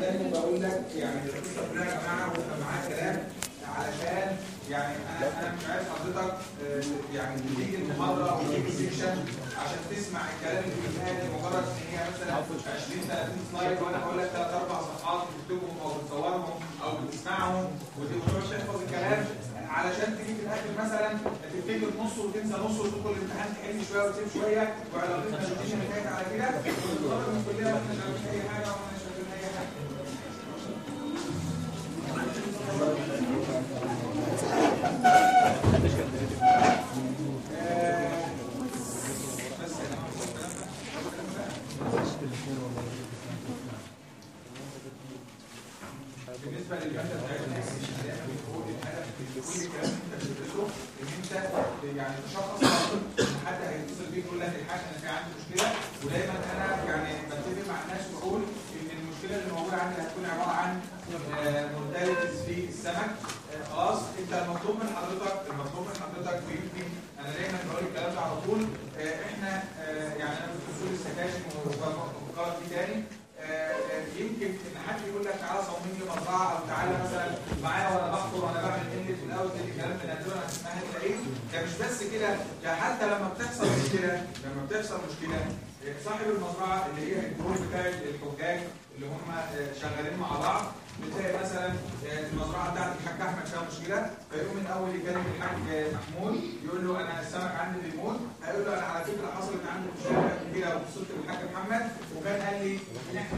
دايما بقول لك يعني القصه كلها يا جماعه ويبقى معاك كلام علشان يعني انا انا مش عايز حضرتك آه، يعني تيجي المحاضره او تيجي السكشن عشان تسمع الكلام اللي بيتقال لمجرد ان هي مثلا 20 30 سلايد وانا بقول لك ثلاث اربع صفحات بتكتبهم او بتصورهم او بتسمعهم وتقعد تحفظ الكلام علشان تيجي في الاخر مثلا تفتكر نص وتنسى نص وتدخل الامتحان تحل شويه وتسيب شويه وعلاقتنا بالدنيا نتائج على كده ونتخرج من الكليه واحنا مش عارفين اي حاجه واحنا مش عارفين اي حاجه آه، بس يا جماعه بالنسبه للماده بتاعتنا احنا بنقول الهدف من كل الكلام اللي انت بتدرسه ان انت يعني تشخص ان حد هيتصل بيك يقول لك الحاج انا في عندي مشكله ودايما انا يعني بتفق مع الناس واقول ان المشكله اللي موجوده عندي هتكون عباره عن مورتاليتيز في السمك آه، خلاص انت المطلوب من حضرتك المطلوب من حضرتك ويمكن انا دايما بقول الكلام ده على طول آه، احنا آه، يعني انا في اصول السكاشن وفقرات دي تاني آه، آه، يمكن ان حد يقول لك تعالى صمم لي مزرعه او تعالى مثلا معايا وانا بحفر وانا بعمل قله في الاول كده الكلام ده نادرا هتسمعها تلاقيه ده مش بس كده ده حتى لما بتحصل مشكله لما بتحصل مشكله آه، صاحب المزرعه اللي هي الجروب بتاع الحجاج اللي هم آه، شغالين مع بعض بتلاقي مثلا آه، المزرعه بتاعت الحاج احمد فيها مشكله فيقوم من اول يكلم الحاج آه، محمود يقول له انا السمك عندي بيموت هيقول له انا على فكره حصلت عندي مشكله قبل كده واتصلت بالحاج محمد وكان قال لي ان احنا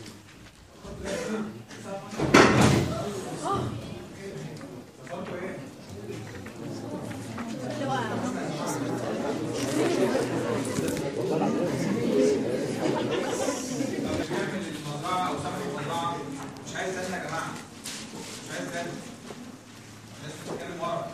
اتصلتوا ايه؟ طب اللي بيعمل المزرعه او صاحب المزرعه مش عايز زن يا جماعه مش عايز زن الناس بتتكلم ورا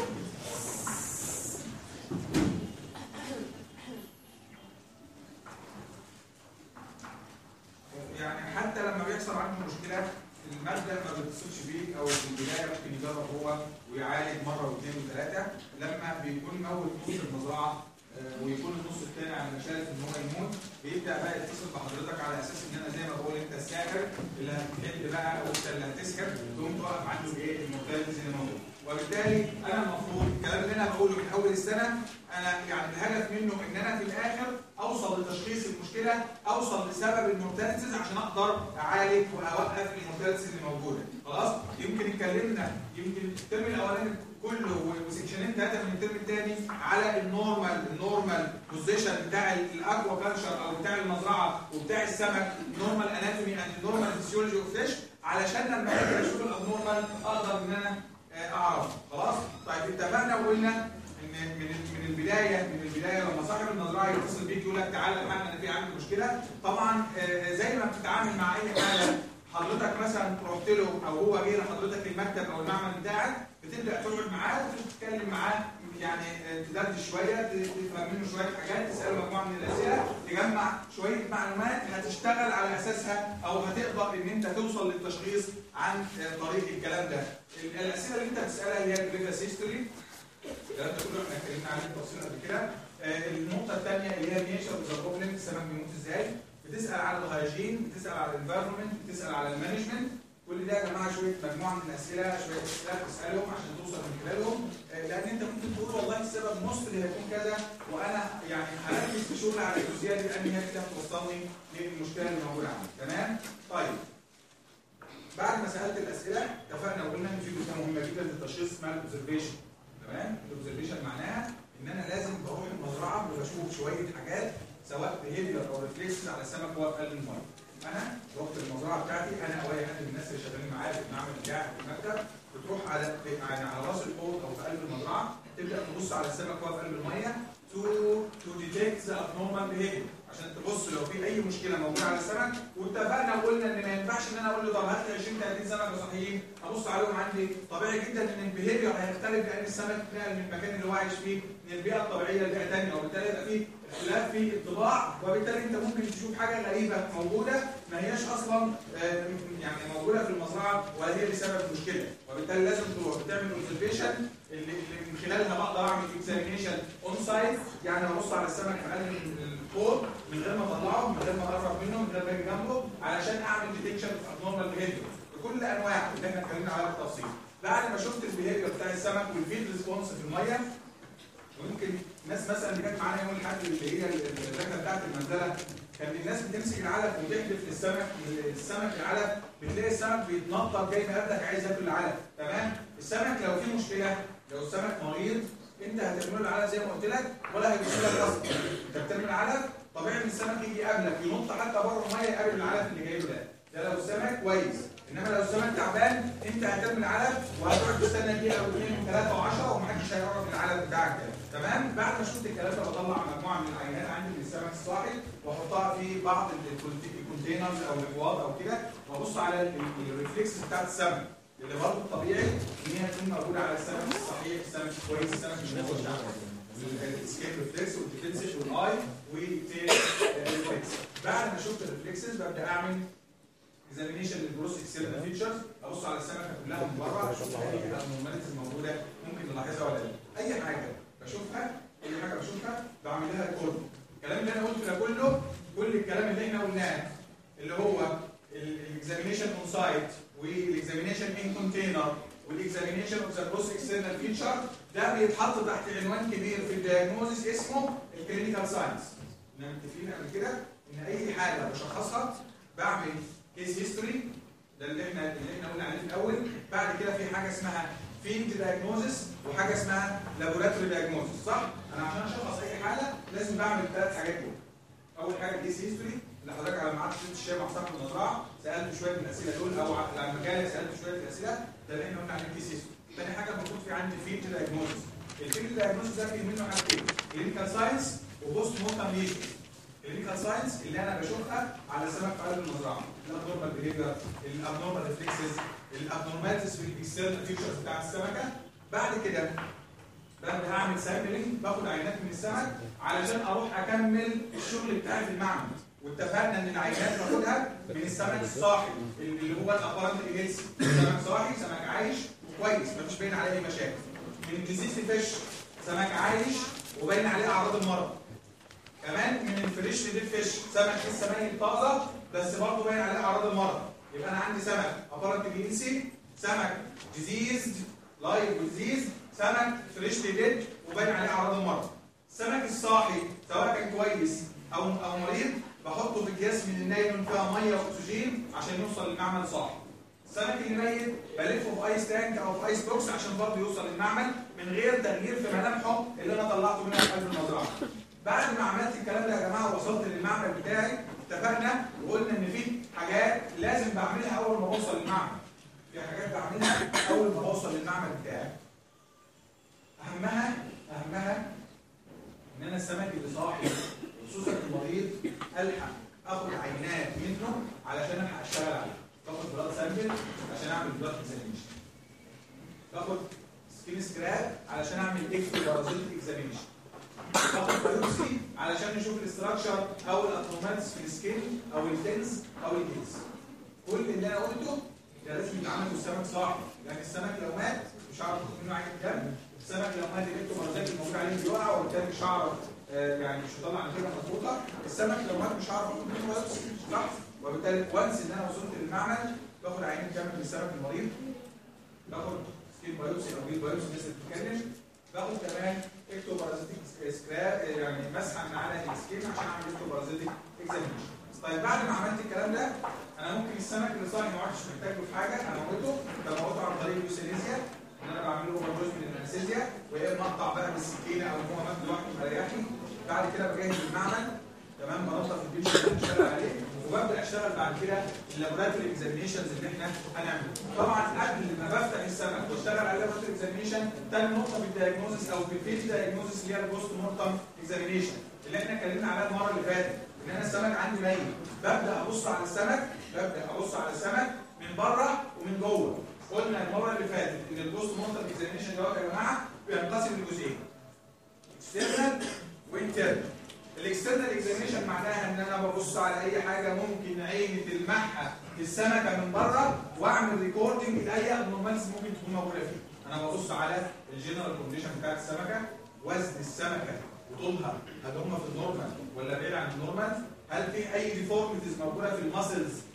يعني حتى لما بيحصل عنده مشكله المادة ما بيتصلش بيه او في البدايه ممكن يجرب هو ويعالج مره واثنين وثلاثه لما بيكون موت نص المزرعه آه، ويكون النص الثاني على مشارف ان هو يموت بيبدا بقى يتصل بحضرتك على اساس ان انا زي ما بقول انت الساحر اللي هتحل بقى وانت اللي هتسحر تقوم توقف عنده ايه المورتاليتيز اللي موجود وبالتالي انا المفروض الكلام اللي انا بقوله من اول السنه انا يعني الهدف منه ان انا في الاخر اوصل لتشخيص المشكله اوصل لسبب المورتاليتيز عشان اقدر اعالج واوقف المورتاليتيز اللي موجوده خلاص يمكن اتكلمنا يمكن الترم الاولاني كله وسكشنين ثلاثه من الترم الثاني على النورمال النورمال بوزيشن بتاع الاكوا كلتشر او بتاع المزرعه وبتاع السمك نورمال اناتومي اند نورمال فيسيولوجي اوف فيش علشان لما اجي اشوف الابنورمال اقدر ان انا آه، اعرف خلاص طيب اتفقنا وقلنا ان من من البدايه من البدايه لما صاحب المزرعه يتصل بيك يقول لك تعالى الحق انا في عندي مشكله طبعا آه، زي ما بتتعامل مع اي حاجه حضرتك مثلا رحت له او هو جه لحضرتك المكتب او المعمل بتاعك بتبدا تقعد معاه وتتكلم معاه يعني آه، تدردش شويه ت- تفهم منه شويه حاجات تساله مجموعه من الاسئله تجمع شويه معلومات هتشتغل على اساسها او هتقدر ان انت توصل للتشخيص عن آه، طريق الكلام ده ال- الاسئله اللي انت بتسالها اللي هي البريفيس هيستوري الكلام ده كله احنا اتكلمنا عليه بالتفصيل قبل كده آه، النقطه الثانيه اللي هي نيشر ذا بروبلم السبب بيموت ازاي بتسال على الهايجين بتسال على الانفايرمنت بتسال على المانجمنت كل ده يا جماعه شويه مجموعه من الاسئله شويه اسئله تسالهم عشان توصل من خلالهم آه، لان انت ممكن تقول والله السبب نصف اللي هيكون كذا وانا يعني هركز في شغل على الجزئيه دي لان هي كده بتوصلني للمشكله اللي موجوده عندي تمام طيب بعد ما سالت الاسئله اتفقنا وقلنا ان في جزئيه مهمه جدا للتشخيص اسمها الاوبزرفيشن تمام الاوبزرفيشن معناها ان انا لازم بروح المزرعه وبشوف شويه حاجات سواء بيهيفير او ريفلكس على السمك وهو في قلب الميه انا رحت المزرعه بتاعتي انا او اي حد من الناس اللي شغالين معايا في المعمل بتاعي في المكتب بتروح على يعني على راس الحوض او في قلب المزرعه تبدا تبص على السمك وهو في قلب الميه تو تو ديتكت ذا ابنورمال بيهيفير عشان تبص لو في اي مشكله موجوده على السمك واتفقنا وقلنا ان ما ينفعش ان انا اقول له طب هات لي 20 30 سمكه صحيين ابص عليهم عندي طبيعي جدا ان البيهيفير هيختلف لان السمك نقل من المكان اللي هو عايش فيه من البيئه الطبيعيه لبيئه ثانيه وبالتالي يبقى فيه اختلاف في الطباع وبالتالي انت ممكن تشوف حاجه غريبه موجوده ما هياش اصلا آه، يعني موجوده في المزرعه ولا هي اللي سبب المشكله وبالتالي لازم تروح بتعمل اوبزرفيشن اللي اللي من خلالها بقدر اعمل اكزامينيشن اون سايت يعني ابص على السمك في قلب الحوض من غير ما اطلعه من غير ما اقرب منه من غير ما اجي جنبه علشان اعمل ديتكشن ديتكشن اوف ابنورمال بيهيفير بكل انواعه اللي احنا اتكلمنا عليها بالتفصيل بعد ما شفت البيهيفير بتاع السمك والفيد ريسبونس في الميه ويمكن ناس مثلا اللي كانت معانا يوم الاحد اللي هي الرحله بتاعت المنزله كان الناس بتمسك العلف وتحدف للسمك السمك العلف بتلاقي السمك بيتنطط جاي مقابلك عايز ياكل العلف تمام السمك لو في مشكله لو السمك مريض انت هترمي له العلف زي ما قلت لك ولا هيبص لك اصلا انت بترمي العلف طبيعي ان السمك يجي يقابلك ينط حتى بره الميه يقابل العلف اللي جاي له ده ده لو السمك كويس انما لو السمك تعبان انت هترمي العلف وهتقعد تستنى دقيقه او اثنين وثلاثه و10 ومحدش هيقرب من العلف بتاعك ده تمام بعد ما شفت الكلام ده بطلع مجموعه من العينات عندي من السمك الصاحي واحطها في بعض الكونتينرز او الاكواد او كده وابص على الريفلكس بتاعت السمك اللي برضه الطبيعي ان هي تكون موجوده على السمك الصحيح السمك الكويس السمك اللي هو السكيب ريفلكس والديفنسيف والاي والتيل ريفلكس بعد ما شفت الريفلكسز ببدا اعمل اكزامينيشن للجروس اكسيرنا فيتشرز ابص على السمكه كلها من بره اشوف اي ابنورماليتيز موجوده ممكن نلاحظها ولا لا اي حاجه بشوفها اي حاجه بشوفها بعمل لها ريكورد الكلام اللي انا قلته ده كله كل الكلام اللي احنا قلناه اللي هو الاكزامينيشن اون سايت والاكزامينيشن ان كونتينر والاكزامينيشن اوف ذا جروس اكسيرنال فيتشر ده بيتحط تحت عنوان كبير في الدياجنوزيس اسمه الكلينيكال ساينس احنا متفقين قبل كده ان اي حاجه بشخصها بعمل كيس هيستوري ده اللي احنا اللي احنا قلنا عليه في الاول بعد كده في حاجه اسمها فيلد دايجنوزس وحاجه اسمها لابوراتوري دايجنوزس صح انا عشان اشخص اي حاله لازم بعمل الثلاث حاجات دول اول حاجه كيس هيستوري اللي حضرتك على ما قعدت الشاي مع صاحب المزرعه سالت شويه من الاسئله دول او على المجال سالت شويه من الاسئله ده اللي احنا قلنا عليه كيس هيستوري ثاني حاجه المفروض في عندي فيلد دايجنوزس الفيلد دايجنوزس ده في منه حاجتين كلينيكال ساينس وبوست مورتم ليجن كلينيكال ساينس اللي انا بشوفها على سمك في قلب المزرعه الابنورمال بيهيفير الابنورمال ريفلكسز الابنورماليتيز في الاكسترنال فيتشرز بتاع السمكه بعد كده ببدا اعمل سامبلنج باخد عينات من السمك علشان اروح اكمل الشغل بتاعي في المعمل واتفقنا ان العينات باخدها من السمك الصاحي اللي هو الابارنت هيلثي سمك صاحي سمك عايش وكويس مفيش باين عليه اي مشاكل من الديزيز فيش سمك عايش وباين عليه اعراض المرض كمان من الفريش ديد فيش سمك لسه باين طازه بس برضه باين عليه اعراض المرض يبقى انا عندي سمك ابارنت هيلثي سمك ديزيز لايف ديزيز سمك فريش ديد وباين عليه اعراض المرض السمك الصاحي سواء كان كويس او او مريض بحطه في اكياس من النايلون فيها ميه واكسجين عشان يوصل للمعمل صاحي السمك اللي ميت بلفه في ايس تانك او في ايس بوكس عشان برضه يوصل للمعمل من غير تغيير في ملامحه اللي انا طلعته منها في قلب المزرعه بعد ما عملت الكلام ده يا جماعه وصلت للمعمل بتاعي اتفقنا وقلنا ان في حاجات لازم بعملها اول ما بوصل للمعمل في حاجات بعملها اول ما بوصل للمعمل بتاعي اهمها اهمها ان انا السمك اللي صاحي خصوصا المريض الحق اخد عينات منه علشان الحق اشتغل عليه باخد بلاد سامبل عشان اعمل بلاد اكزامينشن باخد سكين سكراب علشان اعمل اكس بارازيت اكزامينشن باخد بايوبسي علشان نشوف الاستراكشر او الاتروماتس في السكين او التنس او الجلس كل اللي انا قلته ده لازم يتعمل والسمك صاحي لان السمك لو مات مش هعرف اخد منه عين الدم السمك لو مات الالكترومغناطيسي الموجود عليه بيقع وبالتالي مش هعرف آه يعني مش هطلع نتيجه مظبوطه السمك لو مات مش هعرف اخد منه بايوبسي صح وبالتالي وانس ان انا وصلت للمعمل باخد عينه دم من السمك المريض باخد سكين بايوبسي او بيل بايوبسي الناس اللي بتتكلم باخد كمان اكتوبارازيتيك سكراب يعني مسحه من على السكين عشان اعمل اكتوبارازيتيك اكزامينشن طيب بعد ما عملت الكلام ده انا ممكن السمك اللي صاحي ما عادش محتاج له في حاجه اموته بموته عن طريق اليوسينيزيا ان انا بعمل له جزء من الانستيزيا ويا اما اقطع بقى بالسكينه او هو مات لوحده مريحني بعد كده بجهز المعمل تمام بنظف البيتش اللي بنشتغل عليه وببدا اشتغل بعد كده اللابوراتوري اكزامينشنز اللي احنا هنعمله طبعا قبل ما بفتح السمك واشتغل على اللابوراتوري اكزامينشن تاني نقطه في الدايجنوزس او في الفيز دايجنوزس اللي هي البوست مورتم اكزامينشن اللي احنا اتكلمنا عليها المره اللي فاتت ان انا السمك عندي ميت ببدا ابص على السمك ببدا ابص على السمك من بره ومن جوه قلنا المره اللي فاتت ان البوست مورتم اكزامينشن دوت يا جماعه بينقسم لجزئين اكسترنال وانترنال الاكسترنال اكزامينشن معناها ان انا ببص على اي حاجه ممكن عيني تلمحها في السمكه من بره واعمل ريكوردنج لاي ابنورمالز ممكن تكون موجوده فيه انا ببص على الجنرال كونديشن بتاعت السمكه وزن السمكه وطولها هل هم في النورمال ولا بعيد عن النورمال هل في اي ديفورميتيز موجوده في الماسلز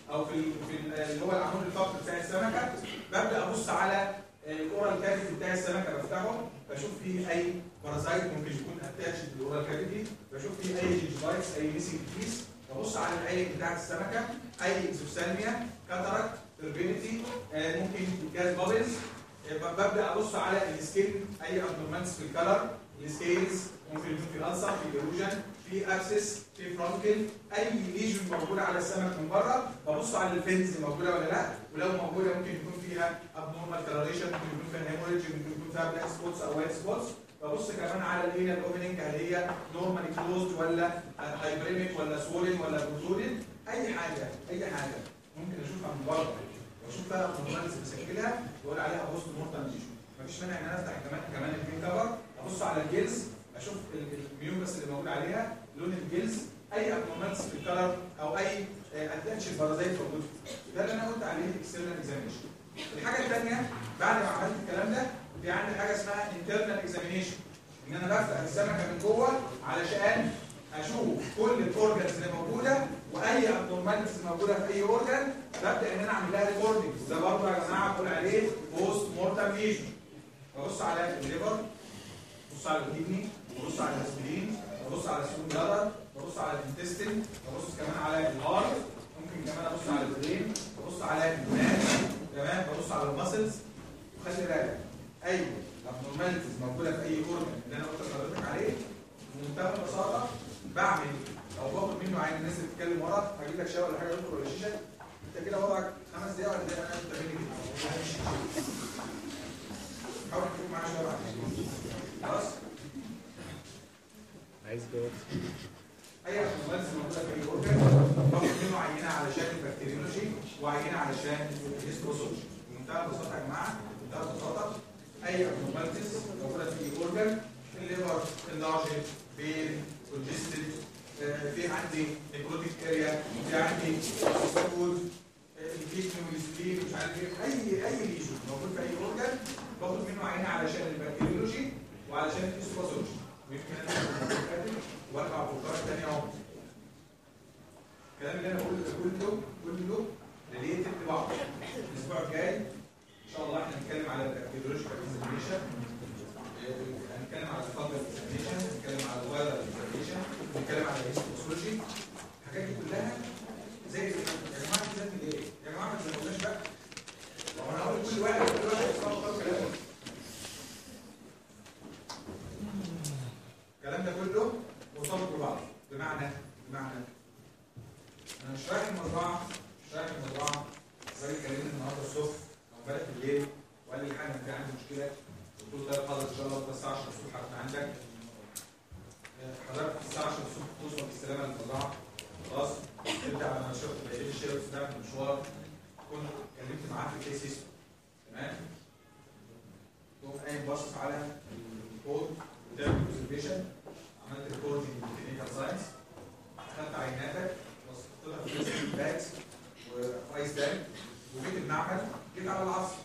او في ال في ال اللي هو العمود الفقري بتاع السمكه ببدا ابص على الاورال كافيتي بتاع السمكه بفتحه بشوف فيه اي بارازايت ممكن يكون اتاتش بالاورال كافيتي بشوف فيه اي جيجيفايتس اي ميسنج بيس ببص على العين بتاعت السمكه اي اكزوثالميا كاتاراكت تربينيتي ممكن جاز بابلز ببدا ابص على السكين اي ابنورمالز في الكلر السكيلز ممكن يكون في الالسر في ايروجن في ابسس في فرونكل اي ليجن موجوده على السمك من بره ببص على الفينز موجوده ولا لا ولو موجوده ممكن يكون فيها ابنورمال كلريشن ممكن يكون فيها هيموريدج ممكن يكون فيها بلاك سبوتس او وايت سبوتس ببص كمان على الانال اوبننج هل هي نورمالي كلوزد ولا هايبريميك ولا سولين ولا بروتودين اي حاجه اي حاجه ممكن اشوفها من بره واشوف بقى ابنورمالز بسجلها واقول عليها بوست مورتم ليجن مفيش مانع ان انا افتح كمان كمان البين كفر ابص على الجلز اشوف الميوكس اللي موجود عليها لون الجلز اي ابنورمالز في الكلر او اي اتنشن بارازيت موجود ده اللي انا قلت عليه اكسترنال اكزامينشن الحاجه الثانيه بعد ما عملت الكلام ده في عندي حاجه اسمها انترنال اكزامينشن ان انا بفتح السمكه من جوه علشان اشوف كل الاورجنز اللي موجوده واي ابنورماليتيز موجوده في اي اورجن ببدا ان انا اعمل لها ريكوردنج ده برضه يا جماعه بقول عليه بوست مورتم ليجن ببص على الليفر ببص على الكدني ببص على الاسبرين ببص على السون بلادر ببص على الانتستين ببص كمان على الهارت ممكن كمان ابص على البرين ببص على الدماغ تمام ببص على المسلز وخلي بالك اي ابنورماليتيز موجوده في اي اورجن اللي انا قلت لحضرتك عليه بمنتهى البساطه بعمل او باخد منه عين الناس اللي بتتكلم ورا هجيب لك شاي ولا حاجه يدخل ولا شيشه انت كده وضعك خمس دقايق ولا دقيقه انا انت مني كده حاول تكون معايا شويه بعد خلاص عايز جواب اي ابنورماليتيز موجوده في اي اورجن باخد منه عينه علشان البكتيريولوجي وعينه علشان الهيستوسولوجي بمنتهى البساطه يا جماعه بمنتهى البساطه اي ابنورماليتيز موجوده في اي اورجن الليفر اللارجن بين كونجستد في عندي نيكروتيك اريا في عندي سكول الكيدني والسبلين مش عارف ايه اي اي ليجن موجود في اي اورجن باخد منه عينه علشان البكتيريولوجي وعلشان الهيستوسولوجي ويمكن انا أتكلم وارجع فقرات ثانيه اهو الكلام اللي انا بقوله ده كله كله ريليتد لبعض الاسبوع الجاي ان شاء الله احنا هنتكلم على البكتيريولوجيكال اكزامينشن هنتكلم على الفانجل اكزامينشن هنتكلم على الفايرال اكزامينشن هنتكلم على الهيستوسولوجي الحاجات دي كلها زي يا جماعه دي ذات ايه؟ يا جماعه ما تزودناش بقى لو انا هقول كل واحد كل واحد يصور كلامه الكلام ده كله مرتبط ببعض بمعنى بمعنى انا مش رايح المزرعه مش رايح المزرعه الراجل كلمني النهارده الصبح او امبارح بالليل وقال لي الحاجه في عندي مشكله قلت له طيب حاضر ان شاء الله بس 10 الصبح هبقى عندك حضرتك الساعه 10 الصبح توصل بالسلامه للمزرعه خلاص ترجع لما شفت بقيت الشيء بتاعك في المشوار كنت اتكلمت معاه في الكيس سيستم تمام تقوم قايم باصص على الكود وتعمل اوبزرفيشن عملت ريكوردنج بالكلينيكال ساينس اخدت عيناتك وصفتها في الفيزيكال باكس وايس بانك وجيت المعمل جيت على العصر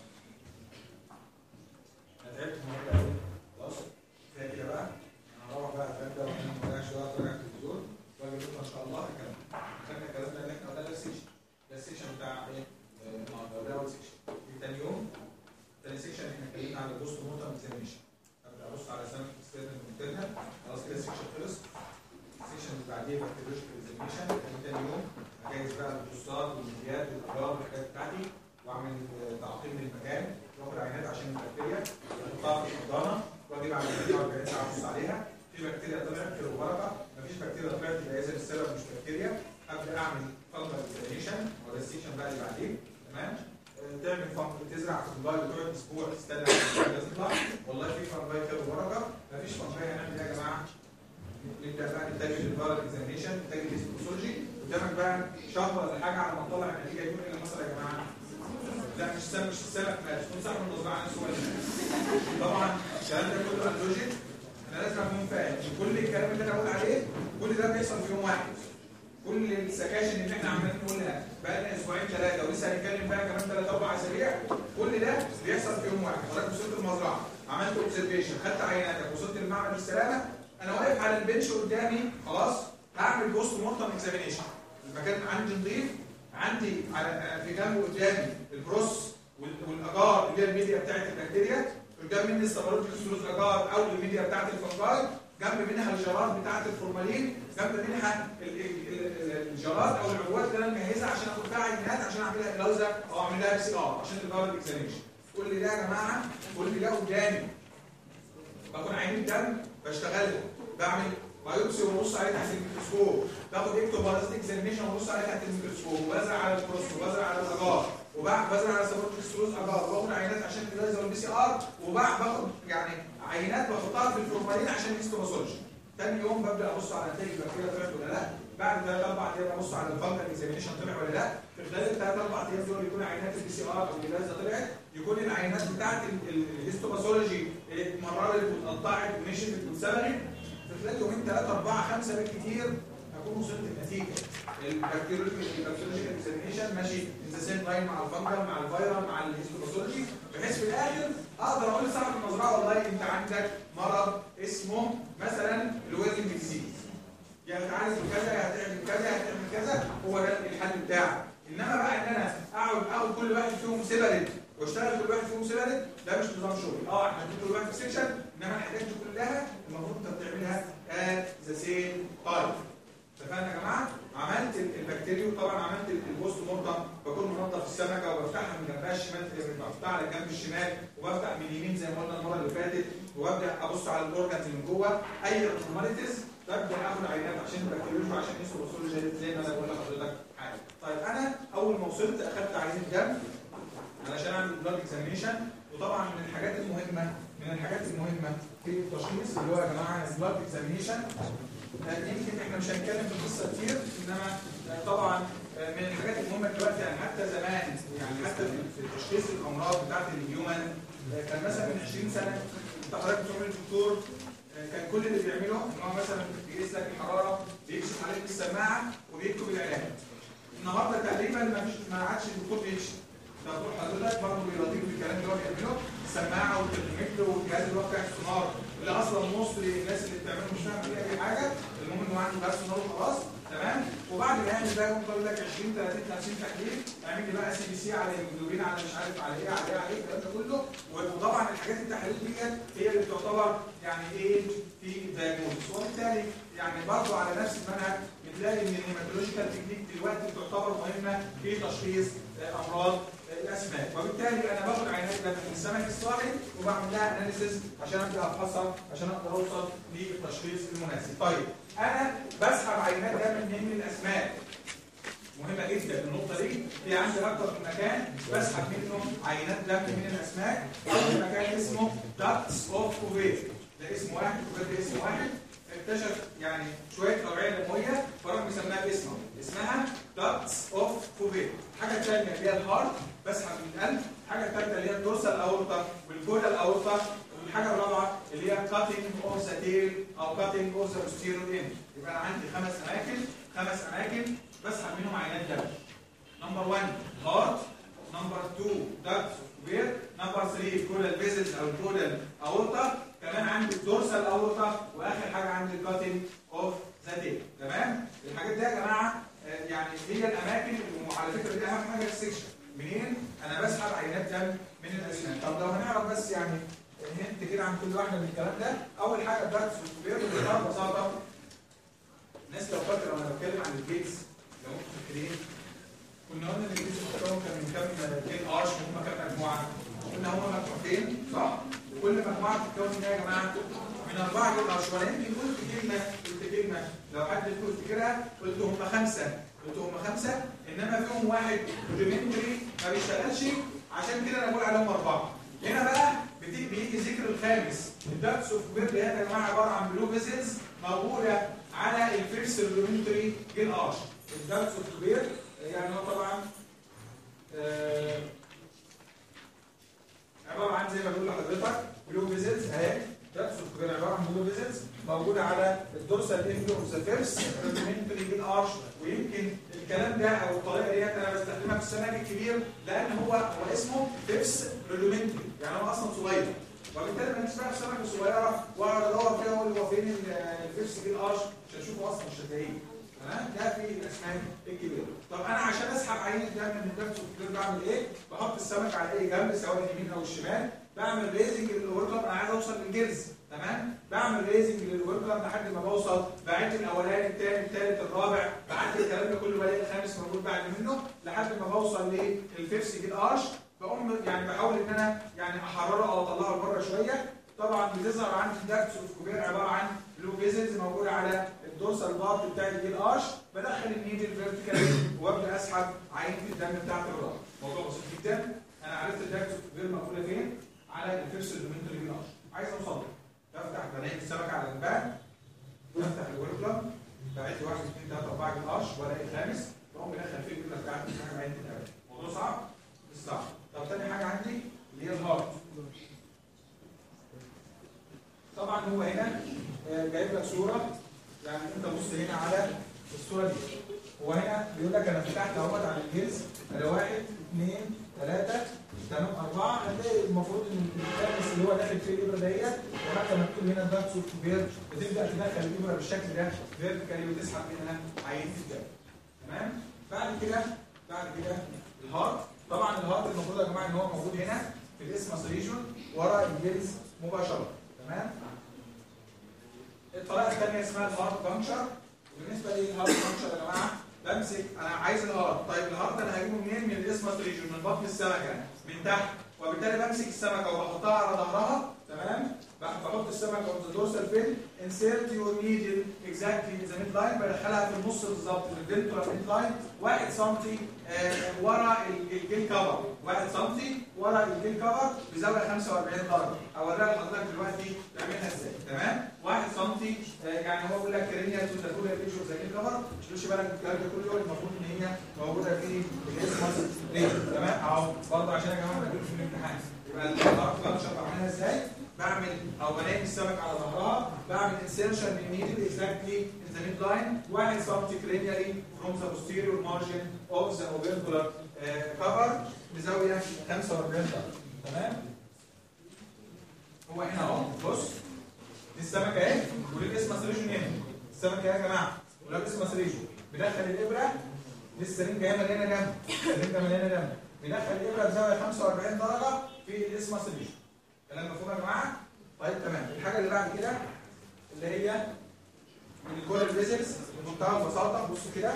انا تعبت النهارده قوي خلاص كفايه كده بقى انا هروح بقى اتغدى وانام ورايح شويه اتفرج على التلفزيون واجي بكره ان شاء الله هكمل خدنا الكلام ده اللي احنا قلنا ده السيكشن ده السيكشن بتاع ايه؟ آه، ده اول سيكشن تاني يوم تاني سيكشن احنا اتكلمنا على البوست مورتم اكزامينشن ابدا ابص على سمك ستيتمنت انترنال خلاص كده السيكشن خلص السيكشن اللي بعديه بكتيريولوجيكال اكزامينشن تاني يوم هجهز بقى البوستات والميديات والابراج والحاجات بتاعتي واعمل آه، تعقيم للمكان واخد عينات عشان البكتيريا واحطها في الحضانه واجي بعد 48 ساعه ابص عليها في بكتيريا طلعت خير وبركه مفيش بكتيريا طلعت يبقى اذا السبب مش بكتيريا ابدا اعمل فانجل اكزامينشن وده السيكشن بقى اللي بعديه تمام آه، تعمل فانجل تزرع في الفانجل تقعد اسبوع تستنى الحاجه تطلع والله في فانجل خير وبركه مفيش فانجل هنعمل ايه يا جماعه؟ نبدا بقى نتجه للفايرال اكزامينشن نتجه للهيستوسولوجي قدامك بقى شهر ولا حاجه على ما تطلع النتيجه يكون ايه اللي حصل يا جماعه؟ لا مش سمك مش السمك مات تكون صاحب المزرعه نفسه ولا طبعا الكلام ده كله انلوجيك انا لازم اكون فاهم إن كل الكلام اللي انا بقول عليه كل ده بيحصل في يوم واحد كل السكاشن اللي احنا عمالين نقولها بقى لنا اسبوعين ثلاثه ولسه هنتكلم فيها كمان ثلاث اربع اسابيع كل ده بيحصل في يوم واحد حضرتك وصلت المزرعه عملت اوبزرفيشن خدت عيناتك وصلت المعمل بالسلامه انا واقف على البنش قدامي خلاص هعمل بوست مورتم اكزامينيشن المكان عندي نظيف عندي على في جنب قدامي البروس والاجار اللي هي الميديا بتاعت البكتيريا قدام مني استمرارات السلوز اجار او الميديا بتاعت الفنجاي جنب منها الجراد بتاعت الفورمالين جنب منها الجراد او العبوات اللي انا مجهزها عشان اخد فيها عينات عشان اعملها الجوزه او اعمل لها سي ار عشان الجارد اكزامينشن كل ده يا جماعه كل ده قدامي باخد عينين دم بشتغلها بعمل بايوبسي وببص عليه تحت الميكروسكوب باخد اكتوبارازيت اكزامينشن وببص عليه تحت الميكروسكوب وبزرع على البروس وبزرع على الاجار وبزرع على سبورت اجار وباخد عينات عشان الجلازه والبي سي ار وباخد يعني عينات بحطها في الفورمالين عشان الهيستوباثولوجي تاني يوم ببدا ابص على نتائج البكتيريا طلعت ولا لا بعد ثلاث اربع ايام ابص على الفانجل اكزامينشن طلع ولا لا في خلال الثلاث اربع ايام دول يكون عينات البي سي ار او الجلازه طلعت يكون العينات بتاعت الهيستوباثولوجي اتمررت واتقطعت ومشيت واتسبغت في خلال يومين ثلاثه اربعه خمسه بالكثير اكون وصلت النتيجه البكتيريولوجيكال اكزامينشن ماشي ذا سيم لاين مع الفانجل مع الفيرال مع الهيستوباثولوجي بحيث في الاخر اقدر اقول لصاحب المزرعه والله انت عندك مرض اسمه مثلا الويزن ديزيز يا هتعالج كذا يا هتعمل كذا يا هتعمل كذا هو ده الحل بتاعك انما بقى ان انا اقعد اخد كل واحد فيهم سيبريت واشتغل كل واحد فيهم سيبريت ده مش نظام شغل اه احنا هنجيب كل واحد في سيكشن انما الحاجات دي كلها المفروض انت بتعملها ات ذا سيم تايم اتفقنا يا جماعه عملت البكتيريا طبعا عملت البوست مورتم بكون منظف السمكه وبفتحها من جنبها الشمال بفتحها على الجنب الشمال وبفتح من اليمين زي ما قلنا المره اللي فاتت وببدا ابص على الاورجنز من جوه اي ابنورماليتيز ببدا اخد عينات عشان البكتيريا وعشان يسوي زي ما انا بقول لحضرتك حاجه طيب انا اول ما وصلت اخدت عينه دم علشان اعمل بلاد اكزامينشن وطبعا من الحاجات المهمه من الحاجات المهمه في التشخيص اللي هو يا جماعه البلاد اكزامينشن يمكن احنا مش هنتكلم في القصه كتير انما طبعا من الحاجات المهمه دلوقتي يعني حتى زمان يعني حتى في تشخيص الامراض بتاعت الهيومن كان مثلا من 20 سنه انت حضرتك بتعمل الدكتور كان كل اللي بيعمله ان هو مثلا بيقيس لك الحراره بيكشف عليك بالسماعه وبيكتب العلاج النهارده تقريبا ما فيش ما عادش الدكتور بيكشف دكتور حضرتك برضه بيرضيك بالكلام اللي هو بيعمله السماعه والترمومتر والجهاز اللي هو بتاع السونار اللي اصلا مصري الناس اللي بتعمله مش فاهمه فيه اي حاجه المهم انه عنده جهاز سونار وخلاص تمام وبعد ما يعمل ده يقوم طالب لك 20 30 50 تحليل اعمل لي بقى سي بي سي على الهيموجلوبين على مش عارف على ايه على ايه على ايه الكلام ده كله وطبعا الحاجات التحاليل ديت هي اللي بتعتبر يعني ايه في دايجنوستس وبالتالي يعني برضه على نفس المنهج بتلاقي ان الهيماتولوجيكال تكنيك دلوقتي بتعتبر مهمه في تشخيص امراض الاسماك وبالتالي انا باخد عينات دم من السمك الصاحي وبعمل لها اناليسيس عشان ابدا افحصها عشان اقدر اوصل للتشخيص المناسب. طيب انا بسحب عينات دم منين من الاسماك؟ مهمه جدا النقطه دي في عندي اكتر من مكان بسحب منه عينات دم من الاسماك اول مكان اسمه داكتس اوف كوفير ده اسم واحد كوفير ده اسم واحد اكتشف يعني شويه اوعيه دمويه فراح مسماها باسمه اسمها داكتس اوف كوفير الحاجه الثانيه اللي هي الهارت بسحب من القلب الحاجه الثالثه اللي هي الدورسال اورتا والكودا الاورتا والحاجه الرابعه اللي هي كاتنج اوف ذا تيل او كاتنج اوف ذا بوستيريور اند يبقى انا عندي خمس اماكن خمس اماكن بسحب منهم عينات دم نمبر 1 هارت نمبر 2 داكتس كوفير نمبر 3 كودا فيزلز او الكودا اورتا كمان عندي الدورسال اورتا واخر حاجه عندي الكاتنج اوف ذا تيل تمام الحاجات دي يا جماعه يعني هي الاماكن وعلى فكره دي اهم حاجه في السكشن منين انا بسحب عينات دم من الاسنان طب لو هنعرف بس يعني هنت كده عن كل واحده من الكلام ده اول حاجه الدرس والكبير بمنتهى البساطه الناس لو فاكره وانا بتكلم عن الجيتس لو انتم فاكرين كنا قلنا ان الجيتس محتوى كان من كام جين ارش هم كام مجموعه قلنا هم مجموعتين صح وكل مجموعه بتتكون من ايه يا جماعه من اربعه جين ارش وانا يمكن قلت كلمه قلت كلمه لو حد فيكم يفتكرها قلت هم خمسه قلت هم خمسه انما فيهم واحد روديمنتري ما بيشتغلش عشان كده انا بقول عليهم اربعه هنا بقى بيجي ذكر الخامس الدكس اوف كبير اللي هي يا جماعه عباره عن بلو فيزلز موجوده على الفيرست روديمنتري جين ارش الدكس اوف كبير يعني هو طبعا آه عباره عن زي ما بقول لحضرتك بلو فيزلز اهي دكس اوف كبير عباره عن بلو فيزلز موجوده على الدورسال اند اوف ذا فيرست روديمنتري جين ارش ويمكن الكلام ده او الطريقه ديت انا بستخدمها في السمك الكبير لان هو هو اسمه فيبس رودومنتري يعني هو اصلا صغير وبالتالي ما بقى في السمكه الصغيره واقعد ادور فيها اقول هو فين الفيبس دي القرش مش هشوفه اصلا مش هتلاقيه تمام ده في الاسماك الكبيره طب انا عشان اسحب عينه دم من الدم سكر بعمل ايه بحط السمك على اي جنب سواء اليمين او الشمال بعمل ريزنج للاوركم انا عايز اوصل للجلز تمام بعمل ريزنج للاوركم لحد ما بوصل بعد الاولاني الثاني الثالث الرابع بعد الكلام ده كله بلاقي الخامس موجود بعد منه لحد ما بوصل للفيفس جيل ارش بقوم يعني بحاول ان انا يعني احرره او اطلعه لبره شويه طبعا بتظهر عندي الدكتس اوف كوبير عباره عن لو فيزلز موجوده على الدورسال بارت بتاع الجيل ارش بدخل النيدل فيرتيكال وابدا اسحب عينه الدم بتاعت الراس موضوع بسيط جدا انا عرفت الدكتس اوف كوبير مقفوله فين على الفيرس دومينتال جيل ارش عايز اوصل له بفتح بلاقي السمكه على البان بفتح الوركلم بعد 1 2 3 4 جيل ارش والاقي الخامس بقوم بدخل فيه الجمله بتاعتي عينه الدم موضوع صعب مش صعب طب تاني حاجه عندي اللي هي الهارت طبعا هو هنا جايب لك صوره يعني انت بص هنا على الصوره دي هو هنا بيقول لك انا فتحت اهوت على الجلز انا واحد اثنين ثلاثه تمام اربعه هتلاقي المفروض ان الخامس اللي هو داخل فيه الابره ديت وحتى مكتوب هنا الدكت سوفت وير بتبدا تدخل الابره بالشكل ده فيرتيكالي وتسحب منها عينه الدم تمام بعد كده بعد كده الهارت طبعا الهارت المفروض يا جماعه ان هو موجود هنا في الاسمس ريجون ورا الجلز مباشره تمام الطريقه الثانيه اسمها الهارت بانكشر بالنسبه للهارت بانكشر يا جماعه بمسك انا عايز الهارت طيب الهارت انا هجيبه منين من الاسمس ريجون من بطن السمكه من تحت وبالتالي بمسك السمكه وبحطها على ظهرها تمام بحط السمكه اون ذا دورسال فين انسيرت يور نيدل اكزاكتلي ان ذا ميد لاين بدخلها في النص بالظبط في الدنتورال ميد لاين 1 سم ورا الجيل كفر 1 سم ورا الجيل كفر بزاويه 45 درجه اوريها لحضرتك دلوقتي تعملها ازاي تمام 1 سم يعني هو بيقول لك كرينيا تو ذا كولر ريشيو ذا جيل كفر مش بالك الكلام ده كله المفروض ان هي موجوده في الاسمس ريجن تمام اهو برضه عشان يا جماعه ما في الامتحان يبقى الهارت فانكشن بعملها ازاي بعمل او بنام السمك على ظهرها بعمل انسيرشن للنيدل اكزاكتلي ان ذا ميد لاين 1 سم كرينيالي فروم ذا posterior margin of the ovicular cover بزاويه 45 درجه تمام هو هنا اهو بص دي السمكه اهي ودي الاسمس ريجون هنا السمكه يا جماعه ولا الاسمس ريجون بدخل الابره دي السرنجه هي مليانه دم السرنجه مليانه دم بدخل الابره بزاويه 45 درجه في الاسمس ريجون كلام مفهوم يا جماعه؟ طيب تمام الحاجه اللي بعد كده اللي هي من الكور الفيزلز بمنتهى البساطه بص كده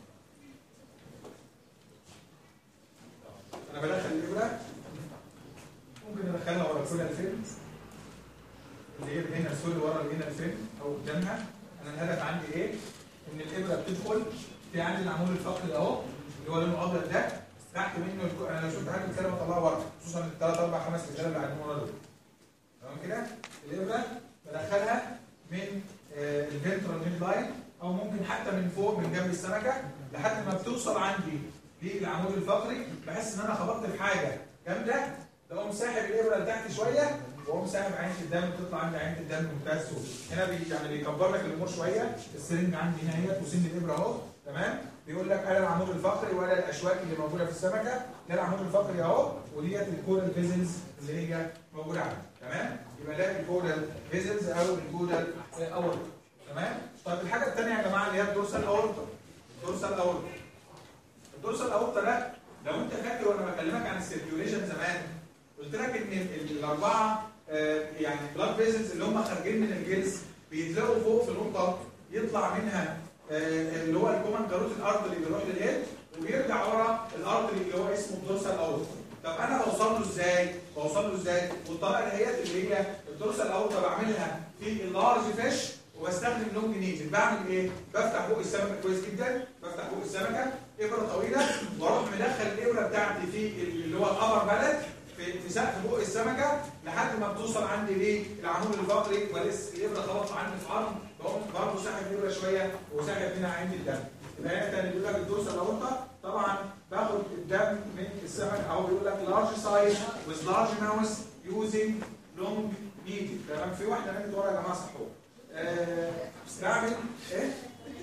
انا بدخل الابره ممكن ادخلها ورا الكولا الفيلم اللي هي هنا سوري ورا هنا الفيلم او قدامها انا الهدف عندي ايه؟ ان الابره بتدخل في عندي العمود الفقري اهو اللي هو لونه ابيض ده تحت منه الكو... انا لو شفت حاجه كده بطلعها ورا خصوصا الثلاث اربع خمس رجاله اللي قاعدين ورا دول تمام كده الابره بدخلها من آه الفنترال ميد لاين او ممكن حتى من فوق من جنب السمكه لحد ما بتوصل عندي للعمود الفقري بحس ان انا خبطت في حاجه جامده بقوم ساحب الابره لتحت شويه واقوم ساحب عينه الدم تطلع عندي عينه الدم بمنتهى السهوله هنا بي يعني بيكبر لك الامور شويه السرنج عندي هنا اهي وسن الابره اهو تمام بيقول لك انا العمود الفقري ولا الاشواك اللي موجوده في السمكه ده العمود الفقري اهو وديت الكورال فيزلز اللي هي موجوده عندي تمام يبقى ده الكورال فيزلز او الكورال اورتا تمام طيب الحاجه الثانيه يا جماعه اللي هي الدورسال اورتا الدورسال اورتا الدورسال اورتا ده لو انت فاكر وانا بكلمك عن السيركيوليشن زمان قلت لك ان الاربعه آه يعني بلاد فيزلز اللي هم خارجين من الجلس بيتلاقوا فوق في نقطه يطلع منها آه اللي هو الكومن كاروتيد ارتري اللي بيروح للهيد وبيرجع ورا الارتري اللي هو اسمه الدورسال اورتا طب انا بوصل له ازاي بوصل له ازاي والطريقه دهيت اللي هي الدورسال اورتا بعملها في اللارج فيش وبستخدم لونج نيدل بعمل ايه بفتح فوق السمكه كويس جدا بفتح فوق السمكه ابره طويله واروح مدخل الابره بتاعتي في اللي هو الابر بلد في في سقف بوق السمكه لحد ما بتوصل عندي للعمود الفقري ولسه الابره خبطت عندي في عظم بقوم برضه ساحب الابره شويه وساحب هنا عندي الدم يبقى هنا تاني بيقول لك الدوسه الاورطه طبعا باخد الدم من السمك او بيقول لك لارج سايز with large mouth using long needle تمام في واحده نمت ورا يا جماعه صحوه أه بعمل ايه؟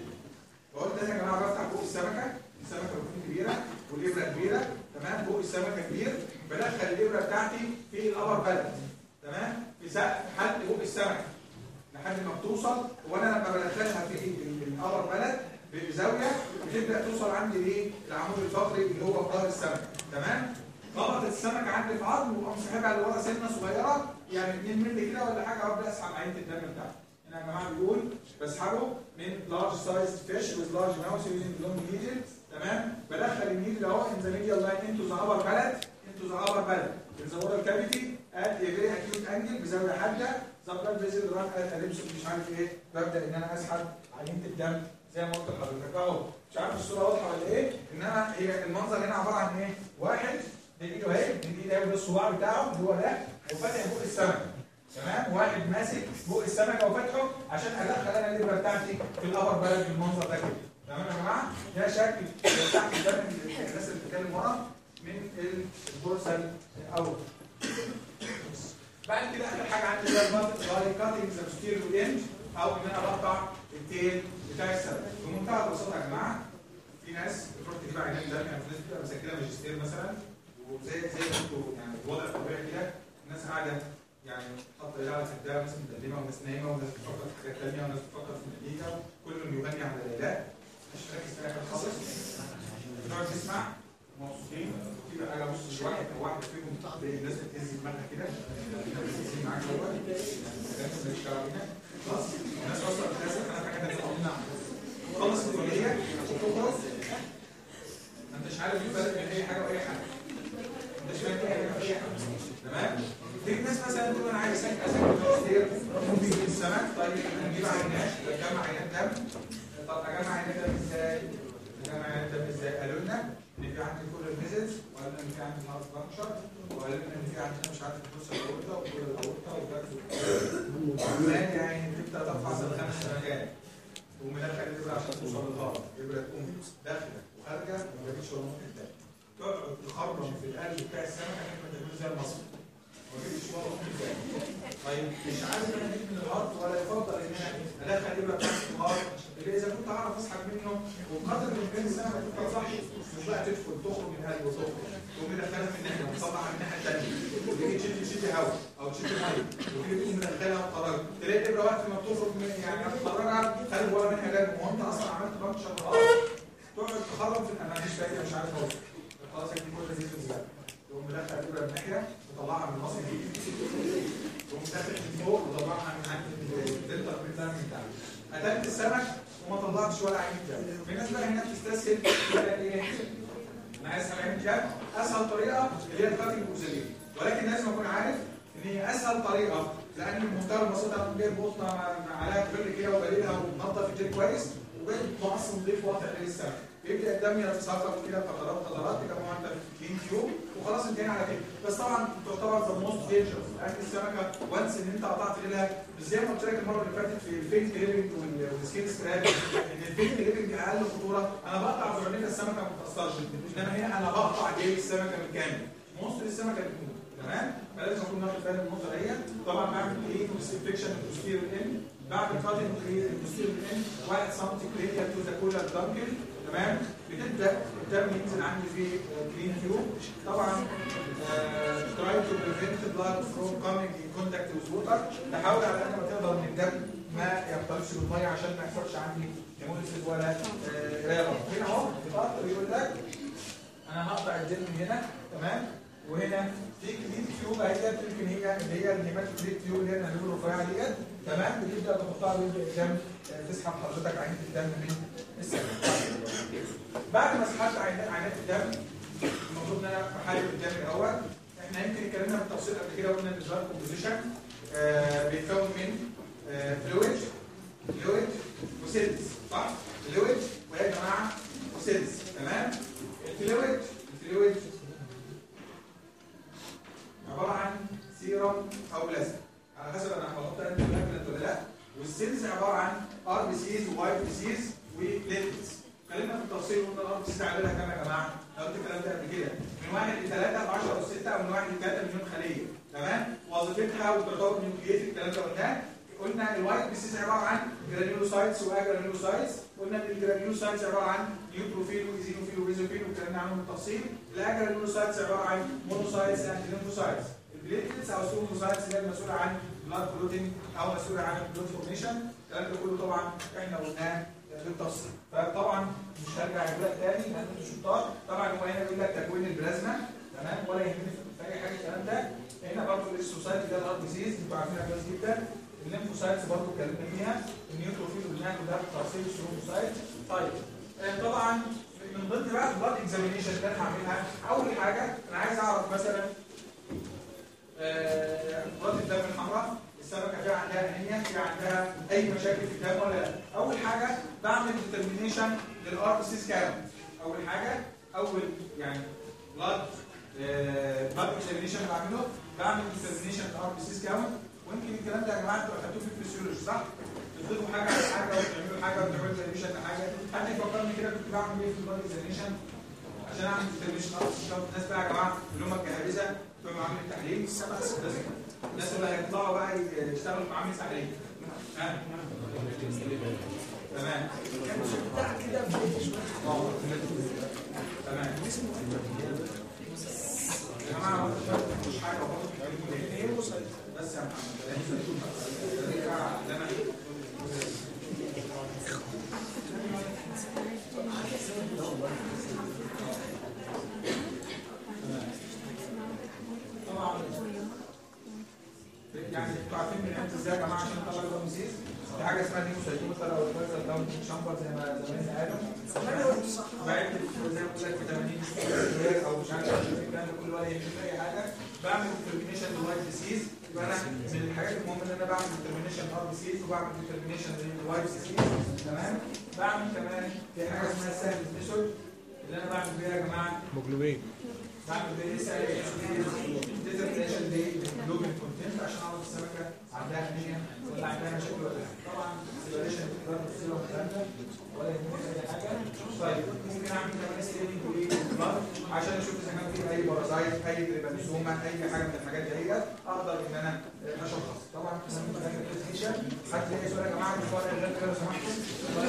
بقول تاني يا جماعه بفتح فوق السمكه السمكه بتكون كبيره والابره كبيره تمام فوق السمكه كبير بدخل الابره بتاعتي في الابر بلد تمام في سقف حد فوق السمكه لحد ما بتوصل وانا لما بدخلها في الابر بلد بزاويه بتبدا توصل عند ايه العمود الفقري اللي هو في ظهر السمكه تمام خبطت السمكه عندي في عظم وقام ساحبها لورا سنه صغيره يعني 2 مللي كده ولا حاجه وابدا اسحب عينه الدم بتاعته هنا يا جماعه بيقول بسحبه من لارج سايز فيش وذ لارج ماوس يوزنج لونج نيدل تمام بدخل النيدل اهو ان ذا ميديال لاين انتو ذا ابر بلد انتو ذا ابر بلد in the oral cavity at a very acute angle بزاويه حاده ذا بلاد فيزل ران ات اليبس مش عارف ايه ببدا ان انا اسحب عينه الدم زي ما قلت لحضرتك اهو مش عارف الصوره واضحه ولا ايه انما هي المنظر هنا عباره عن ايه؟ واحد دي ايده اهي دي ايده اهي الصباع بتاعه اللي هو ده وفاتح بق السمكه تمام واحد ماسك بق السمكه وفاتحه عشان ادخل انا الليبره بتاعتي في الابر بلد بالمنظر ده كده تمام يا جماعه ده شكل تحت الدم الناس اللي بتتكلم ورا من البورسال او بعد كده اخر حاجه عندي ده باي كاتنج ذا posterior end او ان انا بقطع التيل بتاع السمك بمنتهى البساطه يا جماعه في ناس بتروح تجيب عينات دم يعني في ناس بتبقى مسجله ماجستير مثلا وزي زي ما انتوا يعني الوضع الطبيعي كده الناس قاعده يعني حاطه ايدها على خدها ناس متقدمه وناس نايمه وناس بتفكر في حاجات ثانيه وناس بتفكر في النتيجه كل يغني على ليلى مش مركز في الاخر خالص بنقعد نسمع مبسوطين في حاجه بص واحد او واحد فيهم تلاقي الناس بتهز دماغها كده بتهز معاك جوه الناس ماليش دعوه بيها خلاص الناس اصلا بتحس انا في حاجه ثانيه خلص الكليه وتخرج ما انتش عارف الفرق بين اي حاجه واي حاجه ما انتش فاهم اي حاجه واي حاجه تمام تيجي ناس مثلا تقول انا عايز اسجل اسجل ماجستير ممكن في السمك طيب نجيب عينات نجمع عينات دم طب اجمع عينات دم ازاي؟ اجمع عينات دم ازاي؟ قالوا لنا ان في عندي كل الفيزيتس وقال ان في عندي هارت فانكشن وقال لنا ان في عندنا مش عارف الكورس الاورطه وكل الاورطه وكمان يعني تبدا ترفع زي خمس سمكات ومدخل الابره عشان توصل للهارت الابره تقوم داخله وخارجه ما جابتش ولا نقطه تاني تقعد تخرم في القلب بتاع السمكه عشان ما تعملش زي المصري ما جابتش ولا نقطه تاني طيب مش عارف انا اجيب من الهارت ولا يفضل ان انا ادخل الابره بتاعت الهارت اللي اذا كنت اعرف اسحب منه وقدر الامكان السمكه تبقى صح مش بقى تدخل تخرج من القلب وتخرج تقوم مدخلها من ناحيه وتطلعها من الناحيه الثانيه وتيجي تشد تشد هواء او تشد ميه وتيجي تقوم مدخلها وتخرجها تلاقي الابره وقت ما بتخرج من يعني هتخرجها خارج ولا منها جنب وانت اصلا عملت بنكشر الارض تقعد تخرج في انا مفيش فايده مش عارف اوصل خلاص هيك كل زي الزياده تقوم مدخل الابره من ناحيه وتطلعها من المصل دي تقوم مدخل من فوق وتطلعها من عند الدلتا من من تحت قتلت السمك وما طلعتش ولا عين دم في ناس بقى هنا بتستسهل تقول ايه انا عايز اسحب عين دم اسهل طريقه اللي هي الكاتنج اوكسجين ولكن لازم اكون عارف ان هي اسهل طريقه لان بمنتهى البساطه انا جايب بطنه عليها كل كده وبديلها ومنظف الجيل كويس وجايب مقص نضيف واقع للسمك يبدا الدم يتساقط كده فترات فترات كده هو انت في كلين تيوب وخلاص انتهينا على كده بس طبعا تعتبر ذا موست دينجرس لان السمكه وانس ان انت قطعت لها زي ما قلت لك المره اللي فاتت في الفيل كليبنج والسكين سكراب ان الفيل كليبنج اقل خطوره انا بقطع زرانيه السمكه ما بتاثرش انما هنا انا بقطع جيل السمكه بالكامل موست السمكه بتموت تمام فلازم اكون واخد بالي من النقطه ديت طبعا بعمل ايه انفكشن البوستيريور ان بعد كاتنج البوستيريور ان 1 سم كريتيال تو ذا كولر دانكل تمام بتبدا الدم ينزل عندي في كلين تيوب طبعا تراي تو بريفنت بلاد فروم كامينج ان كونتاكت وذ ووتر تحاول على قد ما تقدر ان الدم ما يختلطش بالميه عشان ما يحصلش عندي هيموليسيس ولا رياضه هنا اهو الخط بيقول لك انا هقطع الدم من هنا تمام وهنا في كلين تيوب اهي يمكن هي اللي هي الهيماتوكريت تيوب اللي هي الانابيب الرفيعه ديت تمام بتبدا تحطها ويبدا الدم تسحب حضرتك عينه الدم من السمك بعد ما سحبت عينات الدم المفروض ان انا بحلل الدم الاول احنا يمكن اتكلمنا بالتفصيل قبل كده قلنا ان البلاد كومبوزيشن آه بيتكون من فلويد فلويد وسيلز صح؟ فلويد ويا جماعه وسيلز تمام؟ الفلويد الفلويد عباره عن سيرم او بلازما على حسب انا هحط انت بلاكلت ولا لا والسيلز عباره عن ار بي سيز وواي بي سيز وبليتلز اتكلمنا في التفصيل قلنا الار بي سيز عاملها كام يا جماعه؟ لو قلت الكلام ده قبل كده من 1 ل 3 ب 10 اس 6 او من 1 ل 3 مليون خليه تمام؟ وظيفتها وترتبط نيوكليت الكلام ده قلناه قلنا الوايت بي سيز عباره عن جرانيولوسايتس واجرانيولوسايتس قلنا ان الجرانيولوسايتس عباره عن نيوتروفيل وايزينوفيل وبيزوفيل واتكلمنا عنهم بالتفصيل الاجرانيولوسايتس عباره عن مونوسايتس اند ليمفوسايتس البليتلتس او السوموسايتس اللي هي المسؤوله عن بلاد كلوتين او مسؤوله عن البلود فورميشن الكلام ده كله طبعا احنا قلناه بالتفصيل فطبعا مش هرجع اقول لك تاني لان انتوا شطار طبعا هو هنا بيقول لك تكوين البلازما تمام ولا يهمني في اي حاجه الكلام ده هنا برضه الاكسوسايت ده الار بي سيز انتوا عارفينها كويس جدا الليمفوسايتس برضه اتكلمنا فيها النيوتروفيل والنياكو ده تفاصيل السيروفوسايت طيب آه، طبعا من ضمن بقى البلاد اكزامينيشن اللي انا هعملها اول حاجه انا عايز اعرف مثلا آه، بلاد الدم الحمراء السمكه فيها عندها انيميا فيها عندها اي مشاكل في الدم ولا لا اول حاجه بعمل ديترمينيشن للار بي سيز كاونت اول حاجه اول يعني بلاد بلاد اكزامينيشن بعمله بعمل ديترمينيشن للار بي سيز كاونت ويمكن الكلام ده يا جماعه انتوا اخدتوه في الفسيولوجي صح؟ تضيفوا حاجه على حاجه وتعملوا حاجه وتعملوا ديترمينيشن لحاجه حد يفكرني كده كنت بعمل ايه في البلاد اكزامينيشن عشان اعمل ديترمينيشن ار بي سيز كاونت الناس بقى يا جماعه اللي هم الجهابذه بتوع معامل التحليل الناس اللي هيطلعوا بقى يشتغلوا في معامل التحليل ها؟ تمام بتاع كده بداية شوية اه تمام يا جماعه ما تفهموش حاجه وبرضه بتتكلموا ليه؟ ايه وصلت بس يا محمد ارجع لما طبعا يعني انتوا عارفين من امتى ازاي يا جماعه عشان نطلع البرمسيس في حاجه اسمها نيموسايتومتر او الفيزر داون شامبر زي ما زمان قالوا بعد زي ما قلت لك في 80 سكوير او مش عارف ايه الكلام ده كله ولا يهمني اي حاجه بعمل ديترمينيشن للوايت ديسيز يبقى انا من الحاجات المهمه ان انا بعمل ديترمينيشن ار بي سيز وبعمل ديترمينيشن للوايت ديسيز تمام بعمل كمان في حاجه اسمها سهل ميثود اللي انا بعمل بيها يا جماعه مجلوبين بعمل بيه سهل ديترمينيشن للجلوبين كونتنت عشان اعرف السمكه عندها انيميا ولا عندها مشاكل ولا لا طبعا سيبريشن بتقدر تصير والكلام ده ولا يهمني اي حاجه طيب ممكن اعمل كمان ستيننج للبلد عشان اشوف اذا كان في اي بارازايت اي تريبانوسوما اي حاجه من الحاجات ديت اقدر ان انا اشخص طبعا هتلاقي سؤال يا جماعه في فرق غير كده لو سمحتوا